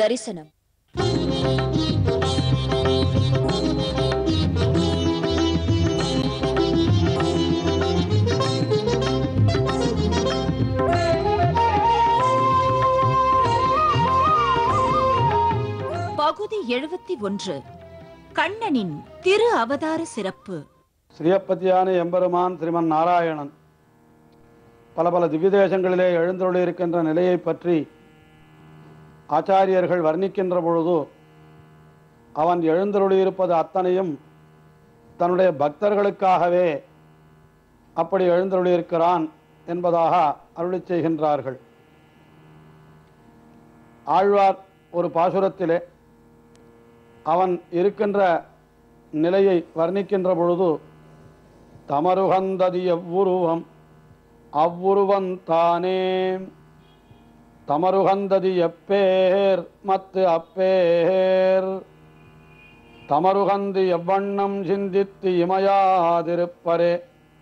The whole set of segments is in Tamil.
தரிசனம் பகுதி எழுபத்தி ஒன்று கண்ணனின் திரு அவதார சிறப்பு ஸ்ரீயப்பதியான எம்பெருமான் ஸ்ரீமன் நாராயணன் பல பல திவ்யதேசங்களிலே எழுந்தருளியிருக்கின்ற நிலையை பற்றி ஆச்சாரியர்கள் வர்ணிக்கின்ற பொழுது அவன் எழுந்தருளியிருப்பது அத்தனையும் தன்னுடைய பக்தர்களுக்காகவே அப்படி எழுந்தருளியிருக்கிறான் என்பதாக அருளிச் செய்கின்றார்கள் ஆழ்வார் ஒரு பாசுரத்திலே அவன் இருக்கின்ற நிலையை வர்ணிக்கின்ற பொழுது தமருகந்ததி எவ்வுருவம் அவ்வுருவம் தானே தமருகந்ததி எப்பேர் மத்து அப்பேர் தமருகந்து எவ்வண்ணம் சிந்தித்து இமையாதிருப்பரே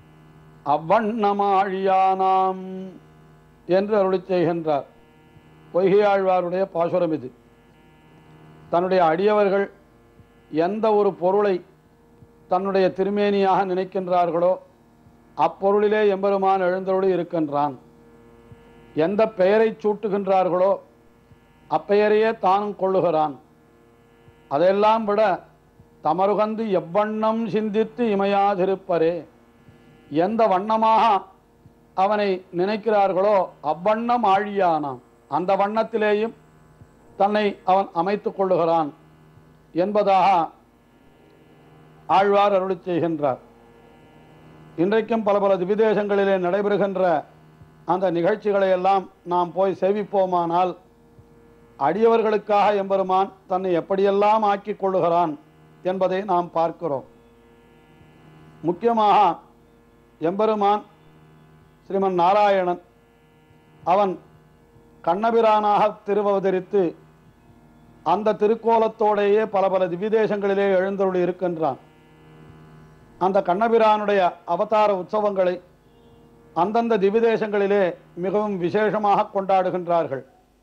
அவ்வண்ணமாழியானாம் என்று அருளிச் செய்கின்றார் பொய்கையாழ்வாருடைய பாசுரம் இது தன்னுடைய அடியவர்கள் எந்த ஒரு பொருளை தன்னுடைய திருமேனியாக நினைக்கின்றார்களோ அப்பொருளிலே எம்பெருமான் எழுந்தருளி இருக்கின்றான் எந்த பெயரை சூட்டுகின்றார்களோ அப்பெயரையே தானும் கொள்ளுகிறான் அதையெல்லாம் விட தமருகந்து எவ்வண்ணம் சிந்தித்து இமையாதிருப்பரே எந்த வண்ணமாக அவனை நினைக்கிறார்களோ அவ்வண்ணம் ஆழியானான் அந்த வண்ணத்திலேயும் தன்னை அவன் அமைத்துக் கொள்ளுகிறான் என்பதாக ஆழ்வார் அருளிச் செய்கின்றார் இன்றைக்கும் பல பல திவிதேசங்களிலே நடைபெறுகின்ற அந்த நிகழ்ச்சிகளை எல்லாம் நாம் போய் சேவிப்போமானால் அடியவர்களுக்காக எம்பெருமான் தன்னை எப்படியெல்லாம் ஆக்கிக் கொள்ளுகிறான் என்பதை நாம் பார்க்கிறோம் முக்கியமாக எம்பெருமான் ஸ்ரீமன் நாராயணன் அவன் கண்ணபிரானாக திருவவதரித்து அந்த திருக்கோலத்தோடையே பல பல திவ்யதேசங்களிலே எழுந்தருளி இருக்கின்றான் அந்த கண்ணபிரானுடைய அவதார உற்சவங்களை அந்தந்த திவ்யதேசங்களிலே மிகவும் விசேஷமாக கொண்டாடுகின்றார்கள்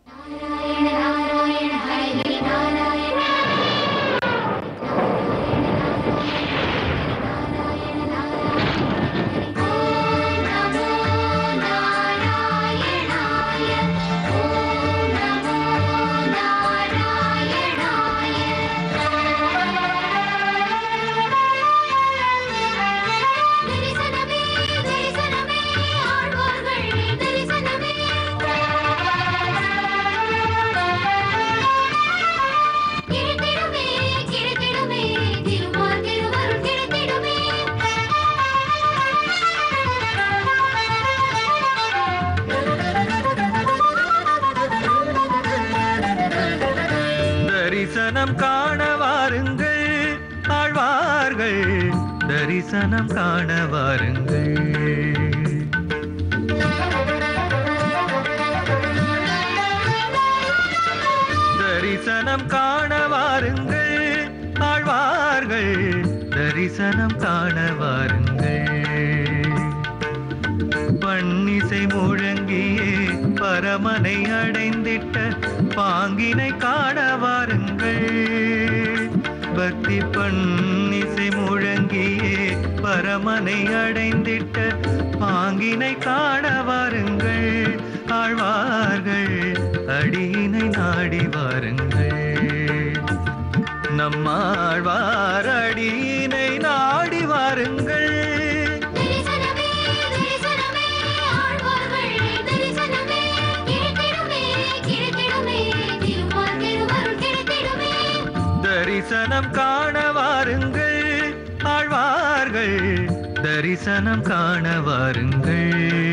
தரிசனமே தரிசனமே ஆழ்வார்கள் தரிசனமே கிடைத்திடுமே கிடைத்திடுமே திருமால் திருவருள் கிடைத்திடுமே தரிசனம் காண வாருங்கள் ஆழ்வார்கள் தரிசனம் காண வாருங்கள் தரிசனம் காண வாருங்கள் ஆழ்வார்கள் தரிசனம் காண வாருங்கள் பன்னிசை முழங்கியே பரமனை அடைந்திட்ட பாங்கினை காண வாருங்கள் பக்தி பன்னிசை முழங்கியே பரமனை அடைந்திட்ட பாங்கினை காண வாருங்கள் ஆழ்வார்கள் அடியினை நாடி வாருங்கள் நம்மாழ்வார் அடியினை நாடி வாருங்கள் தரிசனமே தரிசனமே ஆழ்வார்கள் தரிசனமே கிடைத்திடுமே கிடைத்திடுமே திருமால் திருவருள் கிடைத்திடுமே தரிசனம் காண வாருங்கள் ஆழ்வார்கள் தரிசனம் காண வாருங்கள்